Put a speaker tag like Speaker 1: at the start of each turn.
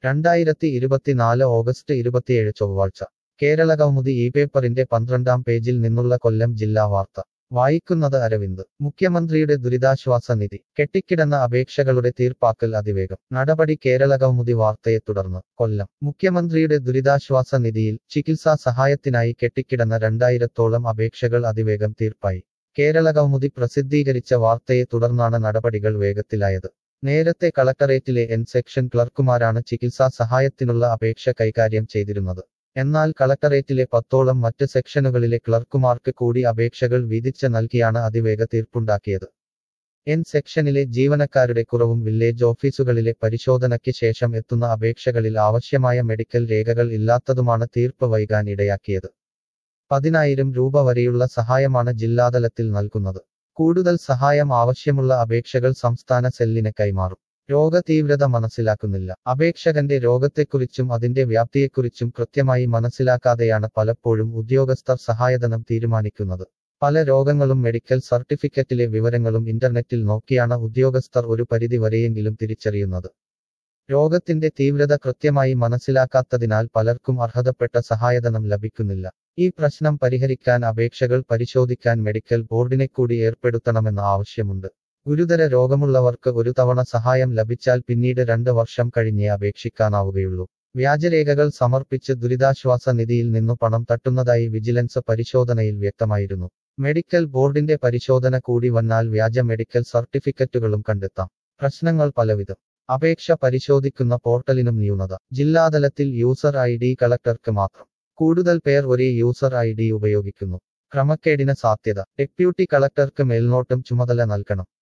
Speaker 1: രണ്ടായിരത്തി ഇരുപത്തിനാല് ഓഗസ്റ്റ് ഇരുപത്തിയേഴ് ചൊവ്വാഴ്ച കേരളകൗമുദി ഈ പേപ്പറിന്റെ പന്ത്രണ്ടാം പേജിൽ നിന്നുള്ള കൊല്ലം ജില്ലാ വാർത്ത വായിക്കുന്നത് അരവിന്ദ് മുഖ്യമന്ത്രിയുടെ ദുരിതാശ്വാസ നിധി കെട്ടിക്കിടന്ന അപേക്ഷകളുടെ തീർപ്പാക്കൽ അതിവേഗം നടപടി കേരളകൗമുദി വാർത്തയെ തുടർന്ന് കൊല്ലം മുഖ്യമന്ത്രിയുടെ ദുരിതാശ്വാസ നിധിയിൽ ചികിത്സാ സഹായത്തിനായി കെട്ടിക്കിടന്ന രണ്ടായിരത്തോളം അപേക്ഷകൾ അതിവേഗം തീർപ്പായി കേരളകൗമുദി പ്രസിദ്ധീകരിച്ച വാർത്തയെ തുടർന്നാണ് നടപടികൾ വേഗത്തിലായത് നേരത്തെ കളക്ടറേറ്റിലെ എൻ സെക്ഷൻ ക്ലർക്കുമാരാണ് ചികിത്സാ സഹായത്തിനുള്ള അപേക്ഷ കൈകാര്യം ചെയ്തിരുന്നത് എന്നാൽ കളക്ടറേറ്റിലെ പത്തോളം മറ്റ് സെക്ഷനുകളിലെ ക്ലർക്കുമാർക്ക് കൂടി അപേക്ഷകൾ വീതിച്ച് നൽകിയാണ് അതിവേഗ തീർപ്പുണ്ടാക്കിയത് എൻ സെക്ഷനിലെ ജീവനക്കാരുടെ കുറവും വില്ലേജ് ഓഫീസുകളിലെ പരിശോധനയ്ക്ക് ശേഷം എത്തുന്ന അപേക്ഷകളിൽ ആവശ്യമായ മെഡിക്കൽ രേഖകൾ ഇല്ലാത്തതുമാണ് തീർപ്പ് വൈകാൻ ഇടയാക്കിയത് പതിനായിരം രൂപ വരെയുള്ള സഹായമാണ് ജില്ലാതലത്തിൽ നൽകുന്നത് കൂടുതൽ സഹായം ആവശ്യമുള്ള അപേക്ഷകൾ സംസ്ഥാന സെല്ലിന് കൈമാറും രോഗതീവ്രത മനസ്സിലാക്കുന്നില്ല അപേക്ഷകന്റെ രോഗത്തെക്കുറിച്ചും അതിന്റെ വ്യാപ്തിയെക്കുറിച്ചും കൃത്യമായി മനസ്സിലാക്കാതെയാണ് പലപ്പോഴും ഉദ്യോഗസ്ഥർ സഹായധനം തീരുമാനിക്കുന്നത് പല രോഗങ്ങളും മെഡിക്കൽ സർട്ടിഫിക്കറ്റിലെ വിവരങ്ങളും ഇന്റർനെറ്റിൽ നോക്കിയാണ് ഉദ്യോഗസ്ഥർ ഒരു പരിധി വരെയെങ്കിലും തിരിച്ചറിയുന്നത് രോഗത്തിന്റെ തീവ്രത കൃത്യമായി മനസ്സിലാക്കാത്തതിനാൽ പലർക്കും അർഹതപ്പെട്ട സഹായധനം ലഭിക്കുന്നില്ല ഈ പ്രശ്നം പരിഹരിക്കാൻ അപേക്ഷകൾ പരിശോധിക്കാൻ മെഡിക്കൽ ബോർഡിനെ കൂടി ഏർപ്പെടുത്തണമെന്ന ആവശ്യമുണ്ട് ഗുരുതര രോഗമുള്ളവർക്ക് ഒരു തവണ സഹായം ലഭിച്ചാൽ പിന്നീട് രണ്ട് വർഷം കഴിഞ്ഞേ അപേക്ഷിക്കാനാവുകയുള്ളൂ വ്യാജരേഖകൾ സമർപ്പിച്ച് ദുരിതാശ്വാസ നിധിയിൽ നിന്നു പണം തട്ടുന്നതായി വിജിലൻസ് പരിശോധനയിൽ വ്യക്തമായിരുന്നു മെഡിക്കൽ ബോർഡിന്റെ പരിശോധന കൂടി വന്നാൽ വ്യാജ മെഡിക്കൽ സർട്ടിഫിക്കറ്റുകളും കണ്ടെത്താം പ്രശ്നങ്ങൾ പലവിധം അപേക്ഷ പരിശോധിക്കുന്ന പോർട്ടലിനും ന്യൂനത ജില്ലാതലത്തിൽ യൂസർ ഐ ഡി കളക്ടർക്ക് മാത്രം കൂടുതൽ പേർ ഒരേ യൂസർ ഐ ഡി ഉപയോഗിക്കുന്നു ക്രമക്കേടിന് സാധ്യത ഡെപ്യൂട്ടി കളക്ടർക്ക് മേൽനോട്ടം ചുമതല നൽകണം